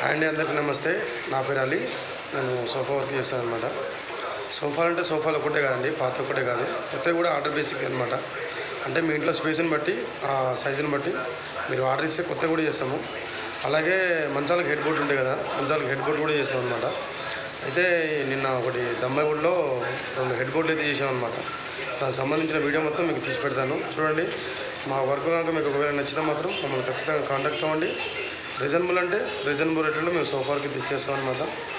hi అండి అందరికీ నమస్తే నా పేరు అలీ నేను సోఫా వర్క్ చేస్తాను అనమాట సోఫాలు అంటే సోఫాలు ఒకటే కాదండి పాత ఒకటే కాదు కొత్తవి కూడా ఆర్డర్ బేసిక్ అనమాట అంటే మీ ఇంట్లో స్పేస్ని బట్టి ఆ సైజుని బట్టి మీరు ఆర్డర్ ఇస్తే కొత్తవి కూడా చేస్తాము అలాగే మంచాలకు హెడ్ బోర్డు ఉంటాయి కదా మంచాలకు హెడ్ బోర్డు కూడా చేస్తాం అనమాట అయితే నిన్న ఒకటి దమ్మాయిగూడలో రెండు హెడ్ బోర్డులు అయితే చేసాం అనమాట దానికి సంబంధించిన వీడియో మొత్తం మీకు తీసి పెడతాను చూడండి మా వర్క్ కనుక మీకు ఒకవేళ నచ్చితే మాత్రం మమ్మల్ని ఖచ్చితంగా కాంటాక్ట్ అవ్వండి రీజనబుల్ అంటే రీజనబుల్ రేట్లో మేము సోఫాకి తెచ్చేస్తాం అనమాట